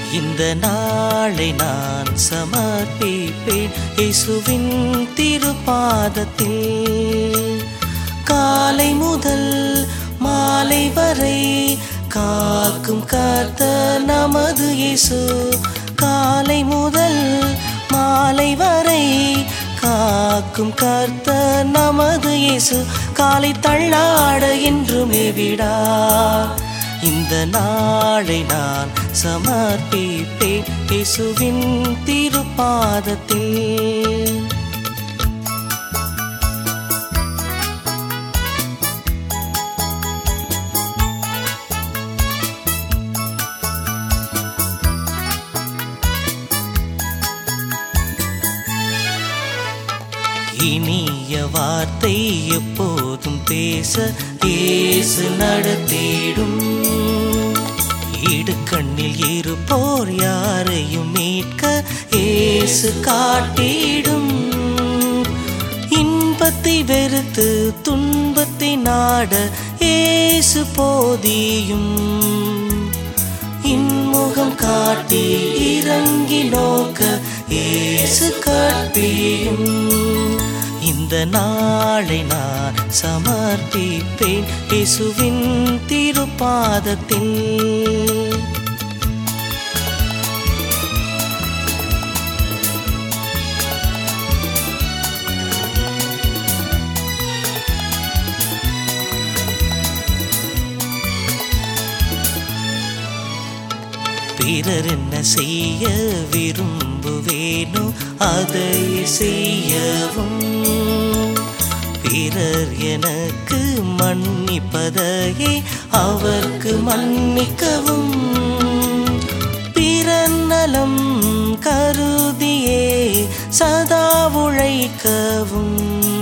இந்த நாளை நான் சமர்ப்பிப்பேன் இயேசுவின் திருப்பாதத்தில் காலை முதல் மாலை வரை காக்கும் கர்த்தர் நமது இயேசு காலை முதல் மாலை வரை காக்கும் கர்த்தர் நமது இயேசு காலை தள்ளாட என்றுமே விடா இந்த நாளை நான் சமர்ப்பிப்பேன் இயேசுவின் திருப்பாதத்தில் இனிய வார்த்தை எப்போதும் பேச இயேசு நடத்திடும் இடுக்கண்ணில் இருப்போர் யாரையும் மீட்க இயேசு காட்டிடும் இன்பத்தை வெறுத்து துன்பத்தை நாட இயேசு போதியும் இன்முகம் காட்டி இறங்கி நோக்க இயேசு கற்பியும் இந்த நாளை நான் சமர்ப்பிப்பேன் இயேசுவின் திருப்பாதத்தில் பிறர் என்ன செய்ய விரும்புவேனோ அதை செய்யவும் பிறர் எனக்கு மன்னிப்பதையே அவர்க்கு மன்னிக்கவும் பிறர் நலம் கருதியே சதா உழைக்கவும்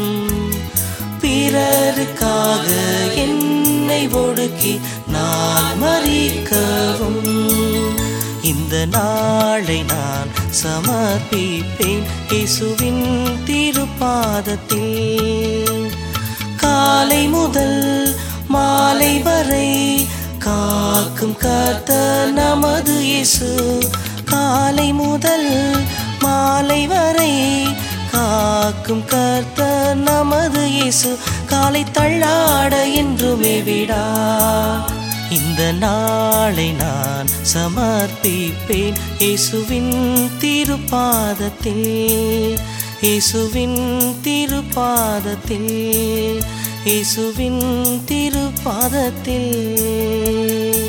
பிறருக்காக என்னை ஒடுக்கி நான் மறிக்கவும் இந்த நாளை நான் சமர்ப்பிப்பேன் இயேசுவின் திருப்பாதத்தில் காலை முதல் மாலை வரை காக்கும் கர்த்தர் நமது இயேசு காலை முதல் மாலை வரை காக்கும் கர்த்தர் நமது இயேசு காலை தள்ளாட என்றுமே விடா இந்த நாளை நான் சமர்ப்பிப்பேன் இயேசுவின் திருப்பாதத்தில் இயேசுவின் திருப்பாதத்தில் இயேசுவின் திருப்பாதத்தில்